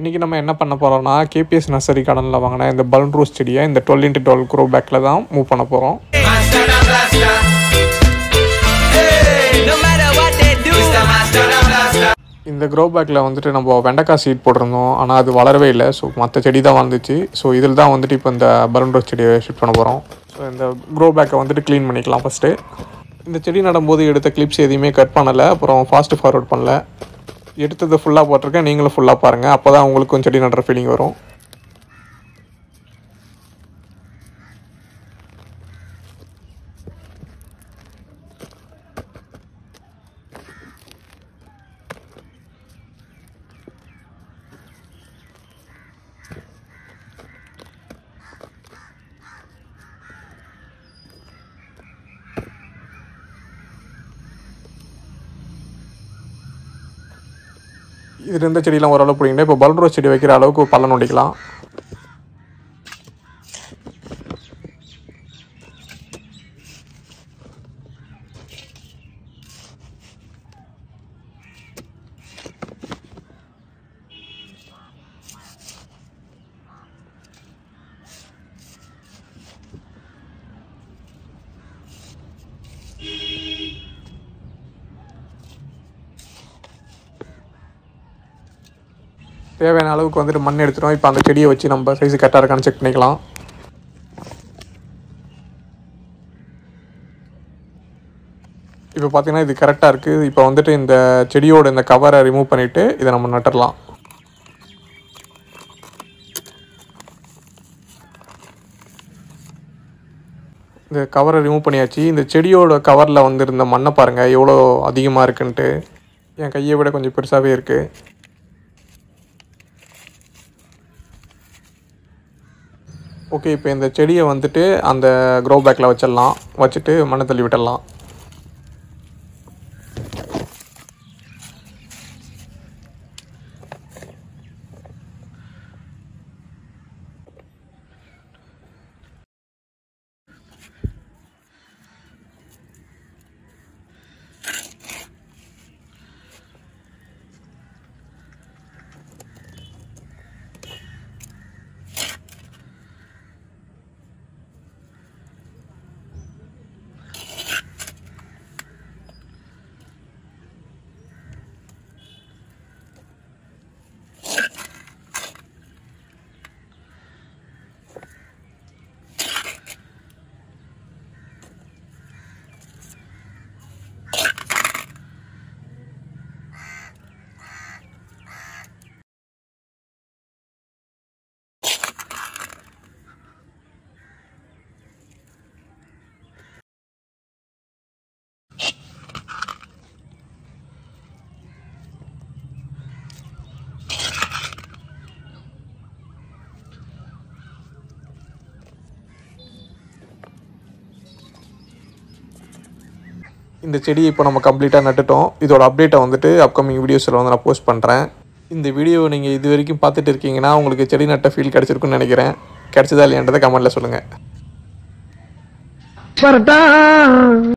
இன்றைக்கி நம்ம என்ன பண்ண போகிறோம்னா கேபிஎஸ் நர்சரி கடனில் வாங்கின இந்த பலூன் ரோஸ் செடியை இந்த டுவெல் இன்ட்டு டுவெல் க்ரோ பேக்கில் தான் மூவ் பண்ண போகிறோம் Master the blaster. Hey, no matter what they do, Mr. Master the blaster. இந்த க்ரோ பேக்கில் வந்துட்டு நம்ம வெண்டைக்காய் சீட் போட்டிருந்தோம் ஆனால் அது வளரவே இல்லை ஸோ மற்ற செடி தான் வளர்ந்துச்சு ஸோ இதில் தான் வந்துட்டு இப்போ இந்த பலூன் ரோஸ் செடியை ஷிஃப்ட் பண்ண போகிறோம் ஸோ இந்த க்ரோ பேக்கை வந்துட்டு க்ளீன் பண்ணிக்கலாம் ஃபஸ்ட்டு இந்த செடி நடும்போது எடுத்த கிளிப்ஸ் எதையுமே கட் பண்ணலை அப்புறம் ஃபாஸ்ட் ஃபார்வர்ட் பண்ணல எடுத்தது ஃபுல்லாக போட்டிருக்கேன் நீங்களும் ஃபுல்லாக பாருங்கள் அப்போ தான் உங்களுக்கும் செடி நடுற ஃபீலிங் வரும் இது இருந்த செடியெலாம் ஓரளவு பிடிங்கிட்டு இப்போ பலூன் ரோஸ் செடி வைக்கிற அளவுக்கு பள்ளம் நோண்டிக்கலாம் தேவையான அளவுக்கு வந்துட்டு மண் எடுத்துட்டோம் இப்போ அந்த செடியை வச்சு நம்ம சைஸ் கரெக்டாக இருக்கான்னு செக் பண்ணிக்கலாம் இப்போ பார்த்தீங்கன்னா இது கரெக்டாக இருக்குது இப்போ வந்துட்டு இந்த செடியோட இந்த கவரை ரிமூவ் பண்ணிவிட்டு இதை நம்ம நட்டுடலாம் இந்த கவரை ரிமூவ் பண்ணியாச்சு இந்த செடியோட கவரில் வந்திருந்த மண்ணை பாருங்கள் எவ்வளோ அதிகமாக இருக்குன்ட்டு என் கையை விட கொஞ்சம் பெருசாகவே இருக்குது ஓகே இப்போ இந்த செடியை வந்துட்டு அந்த க்ரோ பேக்கில் வச்சிடலாம் வச்சுட்டு மண்ணை தள்ளி விட்டுடலாம் இந்த செடியை இப்போ நம்ம கம்ப்ளீட்டாக நட்டுட்டோம் இதோட அப்டேட்டை வந்துட்டு அப்கமிங் வீடியோஸில் வந்து நான் போஸ்ட் பண்ணுறேன் இந்த வீடியோவை நீங்கள் இது வரைக்கும் பார்த்துட்டு இருக்கீங்கன்னா உங்களுக்கு செடி நட்ட ஃபீல் கிடச்சிருக்குன்னு நினைக்கிறேன் கிடச்சதா இல்லையான்றதை கமெண்ட்டில் சொல்லுங்கள் வரட்டா